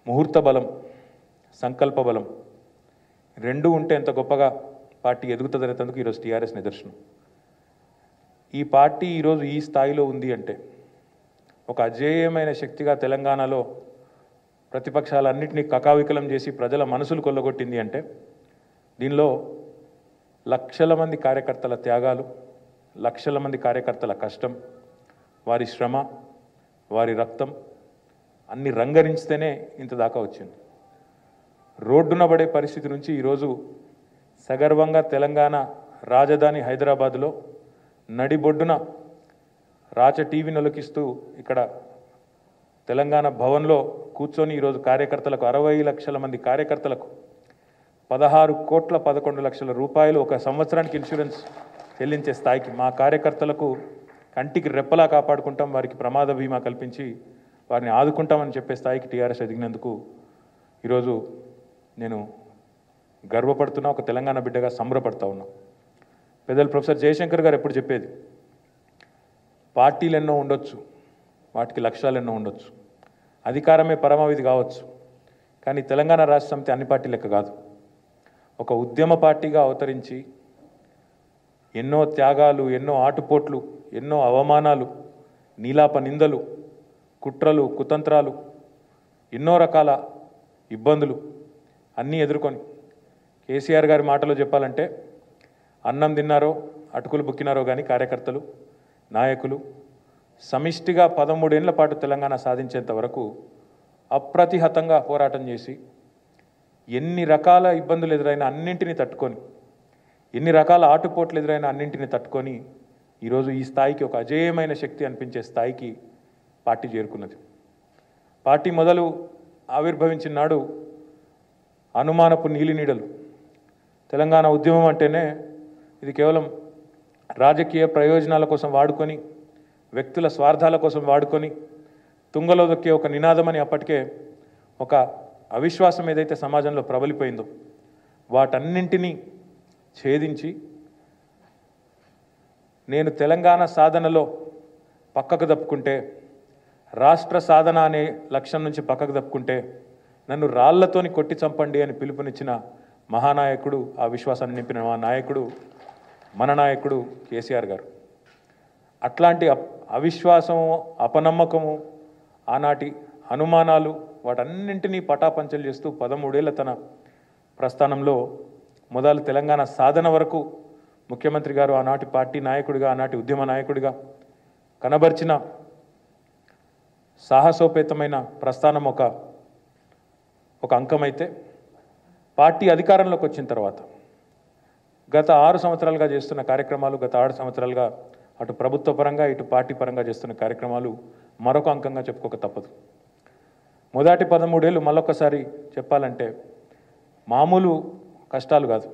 ముహూర్త బలం సంకల్ప బలం రెండు ఉంటే ఎంత గొప్పగా పార్టీ ఎదుగుతుందనేందుకు ఈరోజు టీఆర్ఎస్ నిదర్శనం ఈ పార్టీ ఈరోజు ఈ స్థాయిలో ఉంది అంటే ఒక అజేయమైన శక్తిగా తెలంగాణలో ప్రతిపక్షాలన్నింటినీ కకావికలం చేసి ప్రజల మనసులు కొల్లగొట్టింది అంటే దీనిలో లక్షల మంది కార్యకర్తల త్యాగాలు లక్షల మంది కార్యకర్తల కష్టం వారి శ్రమ వారి రక్తం అన్ని రంగరించితేనే ఇంత దాకా వచ్చింది రోడ్డున పడే పరిస్థితి నుంచి ఈరోజు సగర్వంగా తెలంగాణ రాజధాని హైదరాబాదులో నడిబొడ్డున రాచ టీవీ నొలకిస్తూ ఇక్కడ తెలంగాణ భవన్లో కూర్చొని ఈరోజు కార్యకర్తలకు అరవై లక్షల మంది కార్యకర్తలకు పదహారు కోట్ల పదకొండు లక్షల రూపాయలు ఒక సంవత్సరానికి ఇన్సూరెన్స్ చెల్లించే స్థాయికి మా కార్యకర్తలకు కంటికి రెప్పలా కాపాడుకుంటాం వారికి ప్రమాద బీమా కల్పించి వారిని ఆదుకుంటామని చెప్పే స్థాయికి టీఆర్ఎస్ ఎదిగినందుకు ఈరోజు నేను గర్వపడుతున్నా ఒక తెలంగాణ బిడ్డగా సంబరపడతా ఉన్నా పెద్దలు ప్రొఫెసర్ జయశంకర్ గారు ఎప్పుడు చెప్పేది పార్టీలు ఎన్నో ఉండొచ్చు వాటికి లక్ష్యాలు ఎన్నో ఉండొచ్చు అధికారమే పరమావధి కావచ్చు కానీ తెలంగాణ రాష్ట్ర సమితి అన్ని పార్టీ లెక్క కాదు ఒక ఉద్యమ పార్టీగా అవతరించి ఎన్నో త్యాగాలు ఎన్నో ఆటుపోట్లు ఎన్నో అవమానాలు నీలాప నిందలు కుట్రలు కుతంత్రాలు ఎన్నో రకాల ఇబ్బందులు అన్నీ ఎదుర్కొని కేసీఆర్ గారి మాటలో చెప్పాలంటే అన్నం తిన్నారో అటుకులు బుక్కినారో కానీ కార్యకర్తలు నాయకులు సమిష్టిగా పదమూడేళ్ల పాటు తెలంగాణ సాధించేంత వరకు అప్రతిహతంగా పోరాటం చేసి ఎన్ని రకాల ఇబ్బందులు ఎదురైనా అన్నింటినీ తట్టుకొని ఎన్ని రకాల ఆటుపోట్లు ఎదురైనా అన్నింటినీ తట్టుకొని ఈరోజు ఈ స్థాయికి ఒక అజేయమైన శక్తి అనిపించే స్థాయికి పార్టీ చేరుకున్నది పార్టీ మొదలు ఆవిర్భవించిన నాడు అనుమానపు నీలినీడలు తెలంగాణ ఉద్యమం అంటేనే ఇది కేవలం రాజకీయ ప్రయోజనాల కోసం వాడుకొని వ్యక్తుల స్వార్థాల కోసం వాడుకొని తుంగలో దొక్కే ఒక నినాదమని అప్పటికే ఒక అవిశ్వాసం ఏదైతే సమాజంలో ప్రబలిపోయిందో వాటన్నింటినీ ఛేదించి నేను తెలంగాణ సాధనలో పక్కకు తప్పుకుంటే రాష్ట్ర సాధన అనే లక్ష్యం నుంచి పక్కకు తప్పుకుంటే నన్ను రాళ్లతోని కొట్టి చంపండి అని పిలుపునిచ్చిన మహానాయకుడు ఆ విశ్వాసాన్ని నింపిన మా నాయకుడు మన నాయకుడు కేసీఆర్ గారు అట్లాంటి అప్- అవిశ్వాసము అపనమ్మకము ఆనాటి అనుమానాలు వాటన్నింటినీ పటాపంచలు చేస్తూ పదమూడేళ్ల తన ప్రస్థానంలో మొదలు తెలంగాణ సాధన వరకు ముఖ్యమంత్రి గారు ఆనాటి పార్టీ నాయకుడిగా ఆనాటి ఉద్యమ నాయకుడిగా కనబరిచిన సాహసోపేతమైన ప్రస్థానం ఒక ఒక అంకమైతే పార్టీ అధికారంలోకి వచ్చిన తర్వాత గత ఆరు సంవత్సరాలుగా చేస్తున్న కార్యక్రమాలు గత ఆరు సంవత్సరాలుగా అటు ప్రభుత్వ పరంగా ఇటు పార్టీ పరంగా చేస్తున్న కార్యక్రమాలు మరొక అంకంగా చెప్పుకోక తప్పదు మొదటి పదమూడేళ్ళు మళ్ళొకసారి చెప్పాలంటే మామూలు కష్టాలు కాదు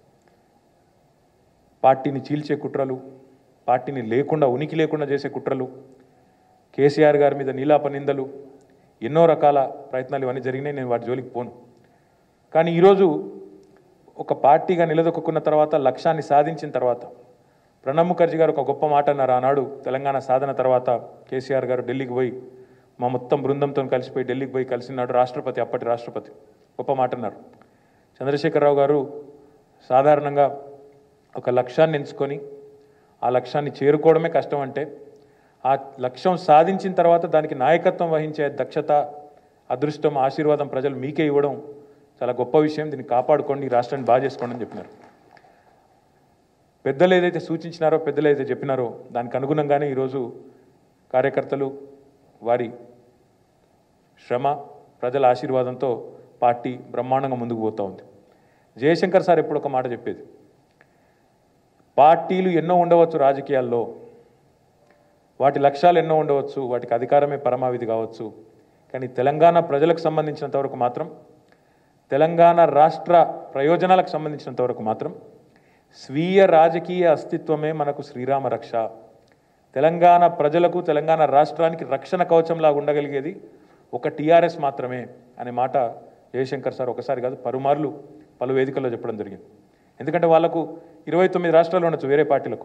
పార్టీని చీల్చే కుట్రలు పార్టీని లేకుండా ఉనికి లేకుండా చేసే కుట్రలు కేసీఆర్ గారి మీద నీలాప నిందలు ఎన్నో రకాల ప్రయత్నాలు ఇవన్నీ జరిగినాయి నేను వాటి జోలికి పోను కానీ ఈరోజు ఒక పార్టీగా నిలదొక్కున్న తర్వాత లక్ష్యాన్ని సాధించిన తర్వాత ప్రణబ్ ముఖర్జీ గారు ఒక గొప్ప మాట అన్నారు ఆనాడు తెలంగాణ సాధన తర్వాత కేసీఆర్ గారు ఢిల్లీకి పోయి మా మొత్తం బృందంతో కలిసిపోయి ఢిల్లీకి పోయి కలిసినాడు రాష్ట్రపతి అప్పటి రాష్ట్రపతి గొప్ప మాట అన్నారు చంద్రశేఖరరావు గారు సాధారణంగా ఒక లక్ష్యాన్ని ఎంచుకొని ఆ లక్ష్యాన్ని చేరుకోవడమే కష్టం అంటే ఆ లక్ష్యం సాధించిన తర్వాత దానికి నాయకత్వం వహించే దక్షత అదృష్టం ఆశీర్వాదం ప్రజలు మీకే ఇవ్వడం చాలా గొప్ప విషయం దీన్ని కాపాడుకోండి ఈ రాష్ట్రాన్ని బాగా చేసుకోండి అని చెప్పినారు పెద్దలు ఏదైతే సూచించినారో పెద్దలు ఏదైతే చెప్పినారో దానికి అనుగుణంగానే ఈరోజు కార్యకర్తలు వారి శ్రమ ప్రజల ఆశీర్వాదంతో పార్టీ బ్రహ్మాండంగా ముందుకు పోతూ ఉంది జయశంకర్ సార్ ఎప్పుడు ఒక మాట చెప్పేది పార్టీలు ఎన్నో ఉండవచ్చు రాజకీయాల్లో వాటి లక్ష్యాలు ఎన్నో ఉండవచ్చు వాటికి అధికారమే పరమావిధి కావచ్చు కానీ తెలంగాణ ప్రజలకు సంబంధించినంత వరకు మాత్రం తెలంగాణ రాష్ట్ర ప్రయోజనాలకు సంబంధించినంత వరకు మాత్రం స్వీయ రాజకీయ అస్తిత్వమే మనకు శ్రీరామ రక్ష తెలంగాణ ప్రజలకు తెలంగాణ రాష్ట్రానికి రక్షణ కవచంలాగా ఉండగలిగేది ఒక టీఆర్ఎస్ మాత్రమే అనే మాట జయశంకర్ సార్ ఒకసారి కాదు పలుమార్లు పలు వేదికల్లో చెప్పడం జరిగింది ఎందుకంటే వాళ్ళకు ఇరవై తొమ్మిది రాష్ట్రాలు ఉండొచ్చు వేరే పార్టీలకు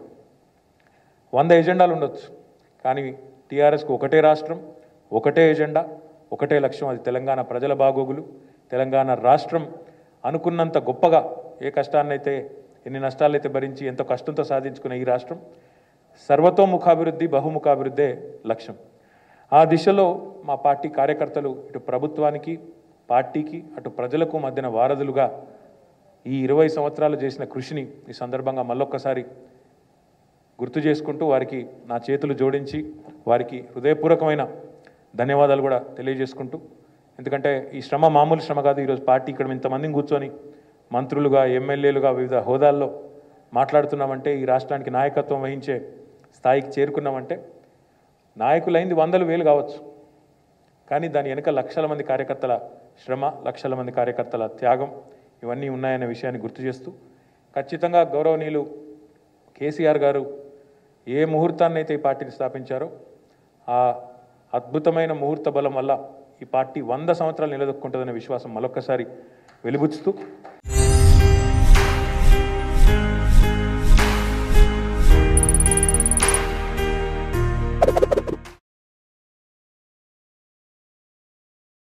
వంద ఎజెండాలు ఉండొచ్చు కానీ టీఆర్ఎస్కు ఒకటే రాష్ట్రం ఒకటే ఎజెండా ఒకటే లక్ష్యం అది తెలంగాణ ప్రజల బాగోగులు తెలంగాణ రాష్ట్రం అనుకున్నంత గొప్పగా ఏ కష్టాన్నైతే ఎన్ని నష్టాలైతే భరించి ఎంతో కష్టంతో సాధించుకున్న ఈ రాష్ట్రం సర్వతోముఖాభివృద్ధి బహుముఖాభివృద్ధే లక్ష్యం ఆ దిశలో మా పార్టీ కార్యకర్తలు ఇటు ప్రభుత్వానికి పార్టీకి అటు ప్రజలకు మధ్యన వారధులుగా ఈ ఇరవై సంవత్సరాలు చేసిన కృషిని ఈ సందర్భంగా మళ్ళొక్కసారి గుర్తు చేసుకుంటూ వారికి నా చేతులు జోడించి వారికి హృదయపూర్వకమైన ధన్యవాదాలు కూడా తెలియజేసుకుంటూ ఎందుకంటే ఈ శ్రమ మామూలు శ్రమ కాదు ఈరోజు పార్టీ ఇక్కడ ఇంతమందిని కూర్చొని మంత్రులుగా ఎమ్మెల్యేలుగా వివిధ హోదాల్లో మాట్లాడుతున్నామంటే ఈ రాష్ట్రానికి నాయకత్వం వహించే స్థాయికి చేరుకున్నామంటే నాయకులైంది వందలు వేలు కావచ్చు కానీ దాని వెనుక లక్షల మంది కార్యకర్తల శ్రమ లక్షల మంది కార్యకర్తల త్యాగం ఇవన్నీ ఉన్నాయనే విషయాన్ని గుర్తు చేస్తూ ఖచ్చితంగా గౌరవనీయులు కేసీఆర్ గారు ఏ ముహూర్తాన్ని అయితే ఈ పార్టీని స్థాపించారో ఆ అద్భుతమైన ముహూర్త బలం వల్ల ఈ పార్టీ వంద సంవత్సరాలు నిలదొక్కుంటుందనే విశ్వాసం మరొక్కసారి వెలుబుచ్చుతూ